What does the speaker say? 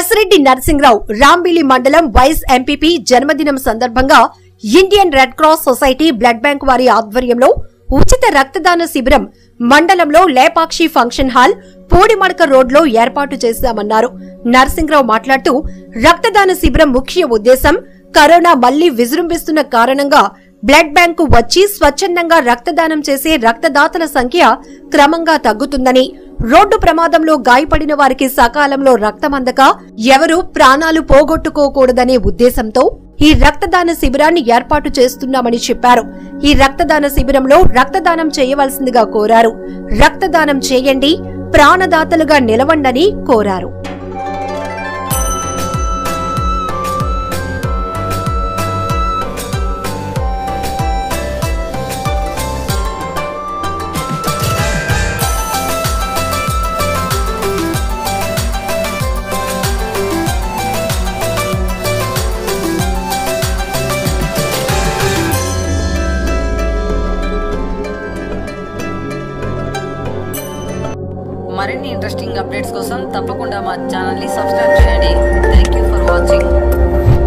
నర్సిరెడ్డి నరసింహరావు రాంబిలి మండలం vice MPP జన్మదినం సందర్భంగా Indian Red Cross Society blood bank వారి ఆధ్వర్యంలో ఉచిత రక్తదాన శిబిరం మండలంలో లేపాక్షి ఫంక్షన్ హాల్ పూడిమడక రోడ్లో ఏర్పాటు చేశామన్నారు నరసింహరావు మాట్లాడుతూ రక్తదాన శిబిరం ముఖ్య ఉద్దేశం కరోనా మళ్లీ విజృంభిస్తున్న కారణంగా బ్లడ్ బ్యాంకు వచ్చి స్వచ్ఛందంగా రక్తదానం చేసే రక్తదాతల సంఖ్య క్రమంగా తగ్గుతుందని రోడ్డు ప్రమాదంలో గాయపడిన వారికి సకాలంలో రక్తం అందక ఎవరూ ప్రాణాలు పోగొట్టుకోకూడదనే ఉద్దేశంతో ఈ రక్తదాన శిబిరాన్ని ఏర్పాటు చేస్తున్నామని చెప్పారు ఈ రక్తదాన శిబిరంలో రక్తదానం చేయవలసిందిగా కోరారు రక్తదానం చేయండి ప్రాణదాతలుగా నిలవండని కోరారు మరిన్ని ఇంట్రెస్టింగ్ అప్డేట్స్ కోసం తప్పకుండా మా ఛానల్ని సబ్స్క్రైబ్ చేయండి థ్యాంక్ యూ ఫర్ వాచింగ్